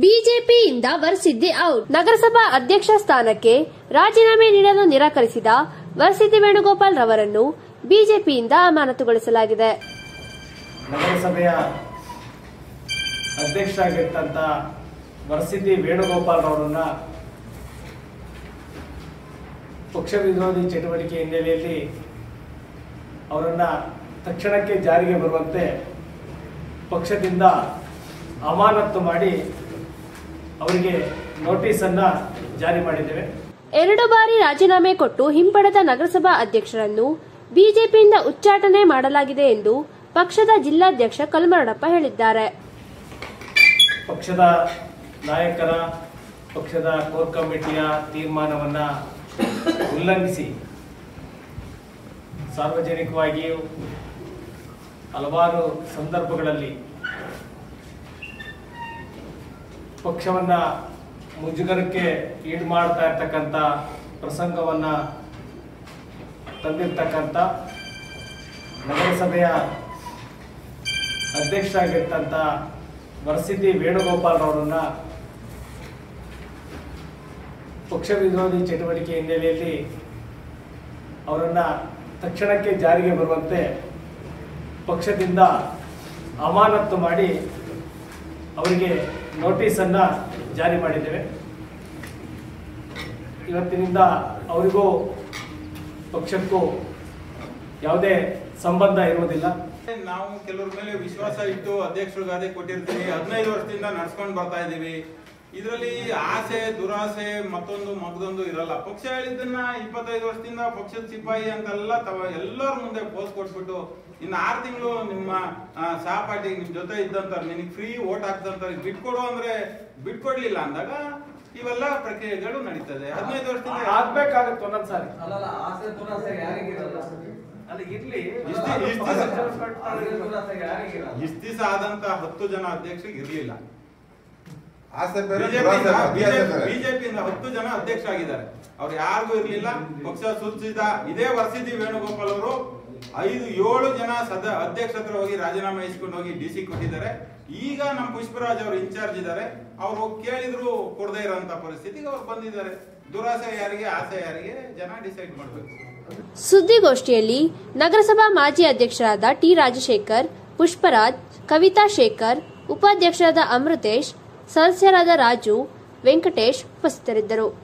ಬಿಜೆಪಿಯಿಂದ ವರ್ಸಿದ್ದಿ ಔಟ್ ನಗರಸಭಾ ಅಧ್ಯಕ್ಷ ಸ್ಥಾನಕ್ಕೆ ರಾಜೀನಾಮೆ ನೀಡಲು ನಿರಾಕರಿಸಿದ ವರ್ಸಿದ್ದಿ ವೇಣುಗೋಪಾಲ್ ರವರನ್ನು ಬಿಜೆಪಿಯಿಂದ ಅಮಾನತುಗೊಳಿಸಲಾಗಿದೆ ನಗರಸಭೆಯ ಅಧ್ಯಕ್ಷರಾಗಿರ್ತಂಥ ವರಸಿದ್ದಿ ವೇಣುಗೋಪಾಲ್ ಅವರನ್ನ ಪಕ್ಷ ವಿರೋಧಿ ಚಟುವಟಿಕೆ ಹಿನ್ನೆಲೆಯಲ್ಲಿ ಅವರನ್ನ ತಕ್ಷಣಕ್ಕೆ ಜಾರಿಗೆ ಬರುವಂತೆ ಪಕ್ಷದಿಂದ ಅಮಾನತ್ತು ಮಾಡಿ ಅವರಿಗೆ ನೋಟಿಸನ್ನು ಜಾರಿ ಮಾಡಿದ್ದೇವೆ ಎರಡು ಬಾರಿ ರಾಜೀನಾಮೆ ಕೊಟ್ಟು ಹಿಂಪಡೆದ ನಗರಸಭಾ ಅಧ್ಯಕ್ಷರನ್ನು ಬಿಜೆಪಿಯಿಂದ ಉಚ್ಚಾಟನೆ ಮಾಡಲಾಗಿದೆ ಎಂದು ಪಕ್ಷದ ಜಿಲ್ಲಾಧ್ಯಕ್ಷ ಕಲ್ಮರಡಪ್ಪ ಹೇಳಿದ್ದಾರೆ ಪಕ್ಷದ ನಾಯಕರ ಪಕ್ಷದ ಕೋರ್ ಕಮಿಟಿಯ ತೀರ್ಮಾನವನ್ನ ಉಲ್ಲಂಘಿಸಿ ಸಾರ್ವಜನಿಕವಾಗಿಯೂ ಹಲವಾರು ಸಂದರ್ಭಗಳಲ್ಲಿ ಪಕ್ಷವನ್ನ ಮುಜುಗರಕ್ಕೆ ಈಡು ಮಾಡ್ತಾ ಇರ್ತಕ್ಕಂಥ ಪ್ರಸಂಗವನ್ನ ತಂದಿರ್ತಕ್ಕಂಥ ನಗರಸಭೆಯ ಅಧ್ಯಕ್ಷರಾಗಿರ್ತಂಥ ವರಸಿದ್ದಿ ವೇಣುಗೋಪಾಲ್ ಅವರನ್ನ ಪಕ್ಷ ವಿರೋಧಿ ಚಟುವಟಿಕೆ ಹಿನ್ನೆಲೆಯಲ್ಲಿ ಅವರನ್ನ ತಕ್ಷಣಕ್ಕೆ ಜಾರಿಗೆ ಬರುವಂತೆ ಪಕ್ಷದಿಂದ ಅಮಾನತ್ತು ಮಾಡಿ ಅವರಿಗೆ ನೋಟಿಸನ್ನ ಜಾರಿ ಮಾಡಿದ್ದೇವೆ ಇವತ್ತಿನಿಂದ ಅವರಿಗೂ ಪಕ್ಷಕ್ಕೂ ಯಾವುದೇ ಸಂಬಂಧ ಇರುವುದಿಲ್ಲ ನಾವು ಕೆಲವ್ರ ಮೇಲೆ ವಿಶ್ವಾಸ ಇಟ್ಟು ಅಧ್ಯಕ್ಷರು ಗಾದೆ ಕೊಟ್ಟಿರ್ತೀವಿ ಹದಿನೈದು ವರ್ಷದಿಂದ ನಡ್ಸ್ಕೊಂಡು ಬರ್ತಾ ಇದೀವಿ ಇದರಲ್ಲಿ ಆಸೆ ದುರಾಸೆ ಮತ್ತೊಂದು ಮಗದೊಂದು ಇರಲ್ಲ ಪಕ್ಷ ಹೇಳಿದ್ದನ್ನ ಇಪ್ಪತ್ತೈದು ವರ್ಷದಿಂದ ಪಕ್ಷದ ಸಿಪಾಯಿ ಅಂತೆಲ್ಲ ತವ ಎಲ್ಲರ ಮುಂದೆ ಪೋಸ್ ಕೊಟ್ಬಿಟ್ಟು ಇನ್ನು ಆರು ತಿಂಗಳು ನಿಮ್ಮ ಆ, ಸಹಪಾಠಿ ನಿಮ್ ಜೊತೆ ಇದ್ದಂತಾರೆ ನಿನಗೆ ಫ್ರೀ ಓಟ್ ಹಾಕ್ದಂತಾರೆ ಬಿಟ್ಕೊಡು ಅಂದ್ರೆ ಬಿಟ್ಕೊಡ್ಲಿಲ್ಲ ಅಂದಾಗ ಇವೆಲ್ಲ ಪ್ರಕ್ರಿಯೆಗಳು ನಡೀತದೆ ಹದಿನೈದು ವರ್ಷದಿಂದ ಆಗ್ಬೇಕಾಗತ್ತೆ ಒಂದೊಂದ್ಸಾರಿ ಅಲ್ಲಲ್ಲ ಆಸೆ ದುರಾಸೆ ಯಾರಿಗಿರಲ್ಲ ಅದು ಇರ್ಲಿ ಇಷ್ಟ್- ಇಷ್ಟ್ ದಿವಸ- ಆಸೆ ದುರಾಸೆ ಯಾರಿಗಿರಲ್ಲ ಇಷ್ಟ ದಿವಸ ಆದಂತ ಹತ್ತು ಜನ ಅಧ್ಯಕ್ಷರಿಗೆ ಇರ್ಲಿಲ್ಲ ಆಸೆ ಬೇರೆ ದುರಾಸೆ ಬೇರೆ, ಅಭ್ಯಾಸ ಬೇರೆ. ಬಿಜೆಪಿಯಿಂದ ಹತ್ತು ಜನ ಅಧ್ಯಕ್ಷ ಆಗಿದ್ದಾರೆ ಅವ್ರು ಯಾರಿಗೂ ಇರ್ಲಿಲ್ಲ ಪಕ್ಷ ಸೂಚಿಸಿದ ಇದೇ ವರಸಿದ್ದಿ ವೇಣುಗೋಪಾಲ್ ಅವರು ಐದು ಏಳು ಜನ ಸದ ಅಧ್ಯಕ್ಷ ಹತ್ರ ಹೋಗಿ ರಾಜೀನಾಮೆ ಇಸ್ಕೊಂಡು ಹೋಗಿ ಡಿ ಸಿ ಕೊಟ್ಟಿದ್ದಾರೆ ಈಗ ನಮ್ಮ ಪುಷ್ಪರಾಜ್ ಅವರು ಇನ್ಚಾರ್ಜ್ ಇದ್ದಾರೆ ಅವ್ರು ಹೋಗಿ ಕೇಳಿದ್ರು ಕೊಡದೇ ಇರೋಂತ ಪರಿಸ್ಥಿತಿಗೆ ಅವ್ರು ಬಂದಿದ್ದಾರೆ ದುರಾಸೆ ಯಾರಿಗೆ ಆಸೆ ಯಾರಿಗೆ ಜನ ಡಿಸೈಡ್ ಮಾಡ್ಬೇಕು ಸುದ್ದಿಗೋಷ್ಠಿಯಲ್ಲಿ ನಗರಸಭಾ ಮಾಜಿ ಅಧ್ಯಕ್ಷರಾದ ಟಿ ರಾಜಶೇಖರ್ ಪುಷ್ಪರಾಜ್ ಕವಿತಾ ಶೇಖರ್ ಉಪಾಧ್ಯಕ್ಷರಾದ ಅಮೃತೇಶ್ ಸದಸ್ಯರಾದ ರಾಜು ವೆಂಕಟೇಶ್ ಉಪಸ್ಥಿತರಿದ್ದರು